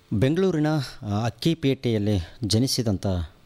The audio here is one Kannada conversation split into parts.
ಬೆಂಗಳೂರಿನ ಆ, ಅಕ್ಕಿಪೇಟೆಯಲ್ಲಿ ಜನಿಸಿದಂಥ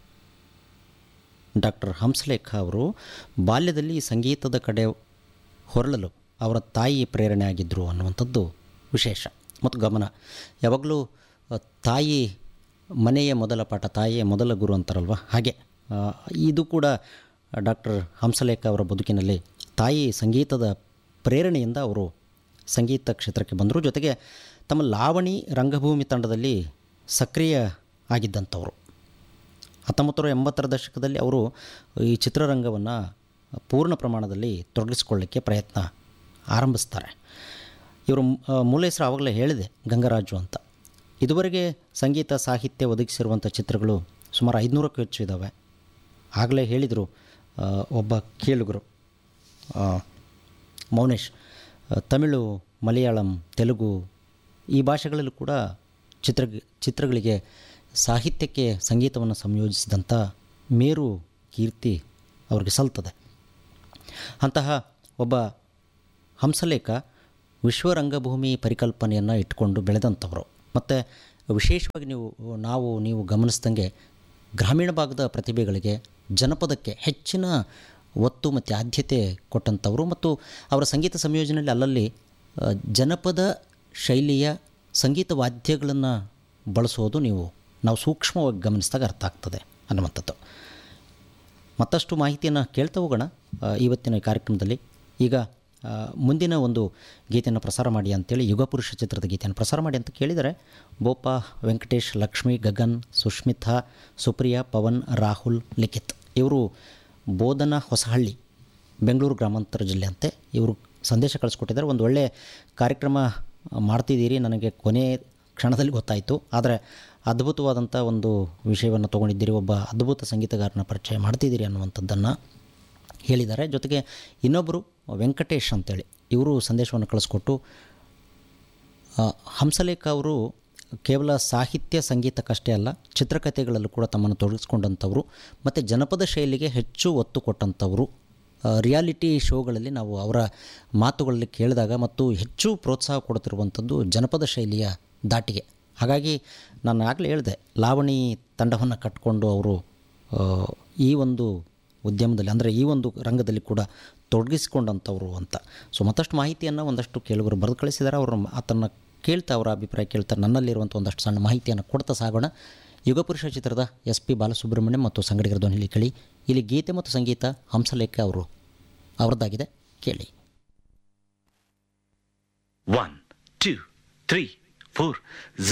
ಡಾಕ್ಟರ್ ಹಂಸಲೇಖ ಅವರು ಬಾಲ್ಯದಲ್ಲಿ ಸಂಗೀತದ ಕಡೆ ಹೊರಳಲು ಅವರ ತಾಯಿ ಪ್ರೇರಣೆ ಆಗಿದ್ದರು ಅನ್ನುವಂಥದ್ದು ವಿಶೇಷ ಮತ್ತು ಗಮನ ಯಾವಾಗಲೂ ಆ, ತಾಯಿ ಮನೆಯ ಮೊದಲ ಪಾಠ ತಾಯಿಯ ಮೊದಲ ಗುರು ಅಂತಾರಲ್ವ ಹಾಗೆ ಆ, ಇದು ಕೂಡ ಡಾಕ್ಟರ್ ಹಂಸಲೇಖ ಅವರ ಬದುಕಿನಲ್ಲಿ ತಾಯಿ ಸಂಗೀತದ ಪ್ರೇರಣೆಯಿಂದ ಅವರು ಸಂಗೀತ ಕ್ಷೇತ್ರಕ್ಕೆ ಬಂದರು ಜೊತೆಗೆ ತಮ್ಮ ಲಾವಣಿ ರಂಗಭೂಮಿ ತಂಡದಲ್ಲಿ ಸಕ್ರಿಯ ಆಗಿದ್ದಂಥವರು ಹತ್ತೊಂಬತ್ತು ನೂರ ಎಂಬತ್ತರ ದಶಕದಲ್ಲಿ ಅವರು ಈ ಚಿತ್ರರಂಗವನ್ನು ಪೂರ್ಣ ಪ್ರಮಾಣದಲ್ಲಿ ತೊಡಗಿಸ್ಕೊಳ್ಳಿಕ್ಕೆ ಪ್ರಯತ್ನ ಆರಂಭಿಸ್ತಾರೆ ಇವರು ಆ, ಮೂಲ ಹೆಸರು ಆವಾಗಲೇ ಹೇಳಿದೆ ಗಂಗರಾಜು ಅಂತ ಇದುವರೆಗೆ ಸಂಗೀತ ಸಾಹಿತ್ಯ ಒದಗಿಸಿರುವಂಥ ಚಿತ್ರಗಳು ಸುಮಾರು ಐದುನೂರಕ್ಕೂ ಹೆಚ್ಚು ಇದ್ದಾವೆ ಆಗಲೇ ಹೇಳಿದರು ಆ, ಒಬ್ಬ ಕೇಳುಗರು ಆ, ಮೌನೇಶ್ ಆ, ತಮಿಳು ಮಲಯಾಳಂ ತೆಲುಗು ಈ ಭಾಷೆಗಳಲ್ಲೂ ಕೂಡ ಚಿತ್ರ ಚಿತ್ರಗಳಿಗೆ ಸಾಹಿತ್ಯಕ್ಕೆ ಸಂಗೀತವನ್ನು ಸಂಯೋಜಿಸಿದಂಥ ಮೇರು ಕೀರ್ತಿ ಅವ್ರಿಗೆ ಸಲ್ತದೆ ಅಂತಹ ಒಬ್ಬ ಹಂಸಲೇಖ ವಿಶ್ವರಂಗಭೂಮಿ ಪರಿಕಲ್ಪನೆಯನ್ನು ಇಟ್ಕೊಂಡು ಬೆಳೆದಂಥವರು ಮತ್ತು ವಿಶೇಷವಾಗಿ ನೀವು ನಾವು ನೀವು ಗಮನಿಸ್ದಂಗೆ ಗ್ರಾಮೀಣ ಭಾಗದ ಪ್ರತಿಭೆಗಳಿಗೆ ಜನಪದಕ್ಕೆ ಹೆಚ್ಚಿನ ಒತ್ತು ಮತ್ತು ಆದ್ಯತೆ ಕೊಟ್ಟಂಥವರು ಮತ್ತು ಅವರ ಸಂಗೀತ ಸಂಯೋಜನೆಯಲ್ಲಿ ಅಲ್ಲಲ್ಲಿ ಆ, ಜನಪದ ಶೈಲಿಯ ಸಂಗೀತ ವಾದ್ಯಗಳನ್ನು ಬಳಸೋದು ನೀವು ನಾವು ಸೂಕ್ಷ್ಮವಾಗಿ ಗಮನಿಸಿದಾಗ ಅರ್ಥ ಆಗ್ತದೆ ಅನ್ನುವಂಥದ್ದು ಮತ್ತಷ್ಟು ಮಾಹಿತಿಯನ್ನು ಕೇಳ್ತಾ ಹೋಗೋಣ ಆ, ಇವತ್ತಿನ ಈ ಕಾರ್ಯಕ್ರಮದಲ್ಲಿ ಈಗ ಆ, ಮುಂದಿನ ಒಂದು ಗೀತೆಯನ್ನು ಪ್ರಸಾರ ಮಾಡಿ ಅಂತೇಳಿ ಯುಗಪುರುಷ ಚಿತ್ರದ ಗೀತೆಯನ್ನು ಪ್ರಸಾರ ಮಾಡಿ ಅಂತ ಕೇಳಿದರೆ ಬೋಪ ವೆಂಕಟೇಶ್ ಲಕ್ಷ್ಮಿ ಗಗನ್ ಸುಷ್ಮಿತಾ ಸುಪ್ರಿಯಾ ಪವನ್ ರಾಹುಲ್ ಲಿಖಿತ್ ಇವರು ಬೋಧನ ಹೊಸಹಳ್ಳಿ ಬೆಂಗಳೂರು ಗ್ರಾಮಾಂತರ ಜಿಲ್ಲೆ ಅಂತೆ ಇವರು ಸಂದೇಶ ಕಳಿಸ್ಕೊಟ್ಟಿದ್ದಾರೆ ಒಂದು ಒಳ್ಳೆಯ ಕಾರ್ಯಕ್ರಮ ಮಾಡ್ತಿದ್ದೀರಿ ನನಗೆ ಕೊನೆ ಕ್ಷಣದಲ್ಲಿ ಗೊತ್ತಾಯಿತು ಆದರೆ ಅದ್ಭುತವಾದಂಥ ಒಂದು ವಿಷಯವನ್ನು ತೊಗೊಂಡಿದ್ದೀರಿ ಒಬ್ಬ ಅದ್ಭುತ ಸಂಗೀತಗಾರನ ಪರಿಚಯ ಮಾಡ್ತಿದ್ದೀರಿ ಅನ್ನುವಂಥದ್ದನ್ನು ಹೇಳಿದ್ದಾರೆ ಜೊತೆಗೆ ಇನ್ನೊಬ್ಬರು ವೆಂಕಟೇಶ್ ಅಂತೇಳಿ ಇವರು ಸಂದೇಶವನ್ನು ಕಳಿಸ್ಕೊಟ್ಟು ಆ, ಹಂಸಲೇಖ ಅವರು ಕೇವಲ ಸಾಹಿತ್ಯ ಸಂಗೀತಕ್ಕಷ್ಟೇ ಅಲ್ಲ ಚಿತ್ರಕಥೆಗಳಲ್ಲೂ ಕೂಡ ತಮ್ಮನ್ನು ತೊಡಗಿಸ್ಕೊಂಡಂಥವ್ರು ಮತ್ತು ಜನಪದ ಶೈಲಿಗೆ ಹೆಚ್ಚು ಒತ್ತು ಕೊಟ್ಟಂಥವರು ಆ, ರಿಯಾಲಿಟಿ ಶೋಗಳಲ್ಲಿ ನಾವು ಅವರ ಮಾತುಗಳಲ್ಲಿ ಕೇಳಿದಾಗ ಮತ್ತು ಹೆಚ್ಚು ಪ್ರೋತ್ಸಾಹ ಕೊಡ್ತಿರುವಂಥದ್ದು ಜನಪದ ಶೈಲಿಯ ದಾಟಿಗೆ ಹಾಗಾಗಿ ನಾನು ಆಗಲೇ ಹೇಳಿದೆ ಲಾವಣಿ ತಂಡವನ್ನು ಕಟ್ಟಿಕೊಂಡು ಅವರು ಆ, ಈ ಒಂದು ಉದ್ಯಮದಲ್ಲಿ ಅಂದರೆ ಈ ಒಂದು ರಂಗದಲ್ಲಿ ಕೂಡ ತೊಡಗಿಸಿಕೊಂಡಂಥವ್ರು ಅಂತ ಸೊ ಮತ್ತಷ್ಟು ಮಾಹಿತಿಯನ್ನು ಒಂದಷ್ಟು ಕೇಳುಗರು ಬರೆದು ಕಳಿಸಿದ್ದಾರೆ ಅವರು ಆತನ್ನು ಕೇಳ್ತಾ ಅವರ ಅಭಿಪ್ರಾಯ ಕೇಳ್ತಾ ನನ್ನಲ್ಲಿರುವಂಥ ಒಂದಷ್ಟು ಸಣ್ಣ ಮಾಹಿತಿಯನ್ನು ಕೊಡ್ತಾ ಸಾಗೋಣ ಯುಗಪುರುಷ ಚಿತ್ರದ ಎಸ್ ಪಿ ಬಾಲಸುಬ್ರಹ್ಮಣ್ಯಂ ಮತ್ತು ಸಂಗಡಿಗರ ಧ್ವನಿಲಿ ಕೇಳಿ ಇಲ್ಲಿ ಗೀತೆ ಮತ್ತು ಸಂಗೀತ ಹಂಸಲೇಖ ಅವರು ಅವರದ್ದಾಗಿದೆ ಕೇಳಿ One, two, three, four.